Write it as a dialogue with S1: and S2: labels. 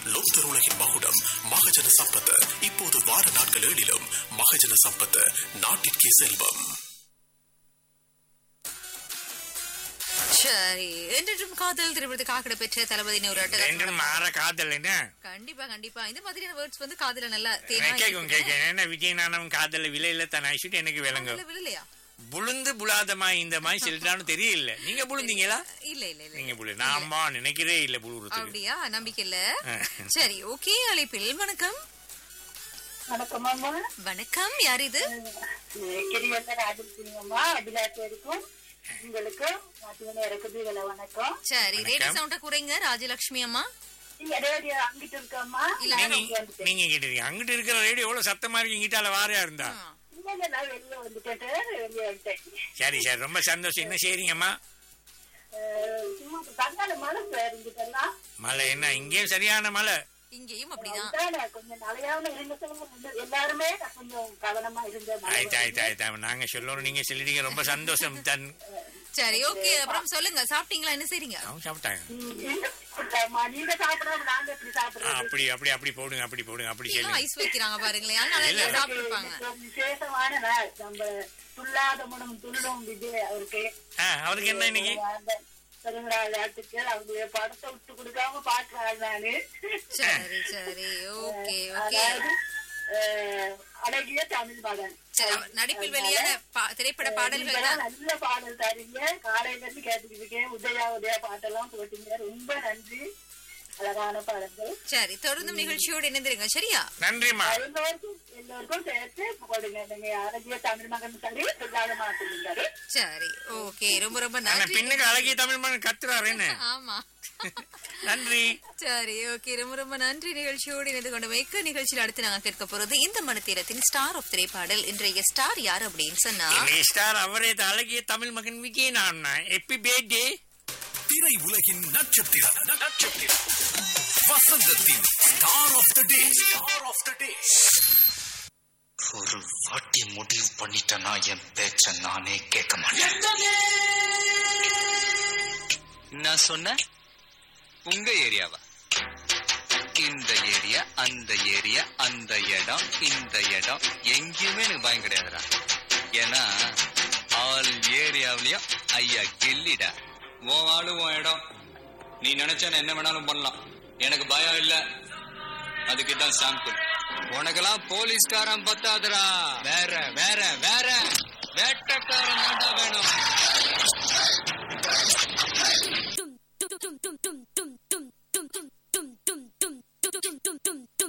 S1: லோக்தர் உலகின் மகுடம் மகஜன சம்பத் இப்போது வார நாட்கள் ஏழிலும் மகஜன சம்பத் நாட்டிற்கே செல்வம்
S2: சரி என்றும் காதல் திரைப்படத்துக்காக பெற்ற தளபதி ஒரு
S3: ரெண்டும் மாற காதல் என்ன
S2: கண்டிப்பா கண்டிப்பா இந்த மாதிரியான வேர்ட்ஸ் வந்து காதல நல்லா தேனா
S3: கேட்கும் கேட்கும் என்ன விஜய் நானும் காதல் விலையில தன் ஐஷுட்டு எனக்கு விளங்கும்
S2: இல்ல, விழலையா
S3: புழுந்து புலாதமா இந்த மாதிரி சொல்லிட்டாலும் தெரியல நீங்க புழுந்தீங்களா
S2: இல்ல இல்ல இல்ல
S3: நீங்க புழு நான் அம்மா நினைக்கிறே இல்ல புழுறதுக்கு
S2: அப்படியா நம்பிக்கை இல்ல
S3: ஆ.
S2: சரி ஓகே அழைப்பில் வணக்கம்
S4: வணக்கம் அம்மா
S2: வணக்கம் யார் இது
S4: கிரியல்ல ராஜலட்சுமியம்மா அபிலாஷ் இருக்கும் உங்களுக்கு பாத்தீங்கன்னா இருக்குது இதுல வணக்கம்
S2: சரி ரேடியோ
S3: வணக்கம்.
S2: சவுண்ட குறைங்க ராஜலட்சுமி அம்மா
S4: நீங்க ரேடியோ அங்கிட்டு இருக்கம்மா
S2: இல்ல,
S4: நான்
S3: நீங்க
S4: இங்க வந்துட்டேன்.
S3: நீங்க கேட்டிருக்கீங்க அங்கிட்டு இருக்கிற ரேடியோ எவ்வளவு சத்தமா இருக்கு இங்கிட்டால வாரியா இருந்தா
S2: ஆ.
S4: இல்ல இல்ல நான் வெளியே வந்துட்டேன் வெளியே வந்துட்டேன்
S3: சரி சரி ரொம்ப சந்தோஷம் என்ன செய்றீங்கம்மா
S4: அஹ், சும்மா தன்னால மழை இருந்துட்டெல்லாம்
S3: மழை என்ன இங்கேயும் சரியான மழை
S2: இங்கேயும் அப்படிதான்
S4: அதுதான் கொஞ்சம் நிலையாம இருந்துட்டு எல்லாருமே கொஞ்சம் கவனமா இருந்தேன்
S3: ஆயிட்டு ஆயிட்டு ஆயிட்டு நாங்க சொல்லணும் நீங்க சொல்லிட்டீங்க ரொம்ப சந்தோஷம் தன்
S2: சரி ஓகே அப்புறம் சொல்லுங்க சாப்பிட்டீங்களா என்ன செய்றீங்க
S3: அவங்க சாப்பிட்டாங்க
S4: அம்மா, நீங்க சாப்பிடாம நாங்க எப்படி
S3: ஆ,
S4: சாப்பிடுறது
S3: அப்படி அப்படி அப்படி போடுங்க அப்படி போடுங்க அப்படி
S2: எல்லாம்
S3: சொல்லுங்க
S2: ஐஸ் வைக்கிறாங்க பாருங்களேன் அதனால
S3: இல்ல.
S2: எல்லாம் சாப்பிட்டுருப்பாங்க
S4: இது ஒரு விசேஷமான நாள் நம்ம துள்ளாத மனம் துள்ளும் விஜய் அவருக்கு
S3: ஆ, அவருக்கு என்ன இன்னைக்கு
S4: அந்த பிறந்தநாள் வாழ்த்துக்கள் அவங்க படத்தை விட்டு கொடுக்காம பாக்குறாள் நானு
S2: சரி சரி ஓகே ஓகே
S4: அதாவது அஹ், அழகிய தமிழ் மகன்
S2: சரி நடிப்பில் வெளியான பா- திரைப்பட பாடல்கள் தான்
S4: நீங்கெல்லாம் நல்ல பாடல் தரீங்க காலையில இருந்து கேட்டுக்கிட்டு இருக்கேன் உதயா உதயா பாட்டெல்லாம் போட்டீங்க ரொம்ப நன்றி அழகான பாடல்கள்
S2: சரி தொடர்ந்தும் நிகழ்ச்சியோடு இணைந்திருங்க சரியா
S3: நன்றிம்மா
S4: எல்லோருக்கும் எல்லோருக்கும் சேர்த்து போடுங்க நீங்க அழகிய தமிழ் மகன் சரி சொல்லாத மாட்டீங்க சரி
S2: சரி ஓகே ரொம்ப ரொம்ப
S3: ஆனா
S2: நன்றி
S3: பின்னுக்கு அழகிய தமிழ் மகன் கத்துறாரு என்ன
S2: ஆமா
S3: நன்றி
S2: சரி ஓகே ரொம்ப ரொம்ப நன்றி நிகழ்ச்சியோடு இணைந்து கொண்ட மிக்க நிகழ்ச்சியில் அடுத்து நாங்க கேட்க போறது இந்த மனத்தீரத்தின் ஸ்டார் ஆஃப் திரைப்பாடல் இன்றைய ஸ்டார் யார் அப்படின்னு சொன்னா
S3: இளைய ஸ்டார் அவரே தான் அழகிய தமிழ் மகன் விஜய் நான் எப்பி பேட்டே
S1: திரை உலகின் நட்சத்திரம் நட்சத்திரம் வசந்தத்தின் star of the day star of the day
S5: ஒரு வாட்டி முடிவு பண்ணிட்டேன்னா என் பேச்ச நானே கேட்க மாட்டேன் நான் சொன்ன உங்க ஏரியாவா இந்த ஏரியா அந்த ஏரியா அந்த இடம் இந்த இடம் எங்கேயுமே எனக்கு பயம் கிடையாதுடா ஏன்னா ஆல் ஏரியாவிலயும் ஐயா கில்லிடா உன் ஆளு உன் இடம் நீ நினைச்சா நான் என்ன வேணாலும் பண்ணலாம் எனக்கு பயம் இல்ல அதுக்கு தான் சாம்பிள் உனக்கெல்லாம் போலீஸ்காரன் பத்தாதுடா வேற வேற வேற வேட்டக்காரன் தான்டா வேணும்
S6: dum dum dum dum dum dum dum dum dum dum dum dum dum dum